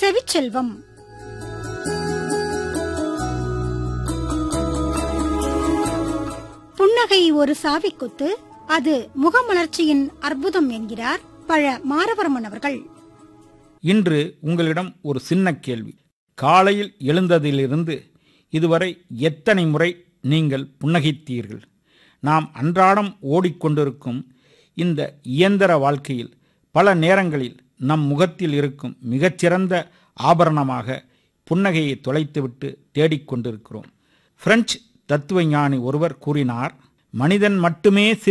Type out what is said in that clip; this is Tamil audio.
செவிச்செல்வம் புன்னகை ஒரு சாவிக்குத்து அது முகமலர்ச்சியின் அற்புதம் என்கிறார் பழ மாரவர்மன் அவர்கள் இன்று உங்களிடம் ஒரு சின்ன கேள்வி காலையில் எழுந்ததிலிருந்து இதுவரை எத்தனை முறை நீங்கள் புன்னகைத்தீர்கள் நாம் அன்றாடம் ஓடிக்கொண்டிருக்கும் இந்த இயந்திர வாழ்க்கையில் பல நேரங்களில் நம் முகத்தில் இருக்கும் மிகச்சிறந்த ஆபரணமாக புன்னகையை தொலைத்துவிட்டு தேடிக்கொண்டிருக்கிறோம் பிரெஞ்சு தத்துவ ஞானி ஒருவர் கூறினார் மனிதன் மட்டுமே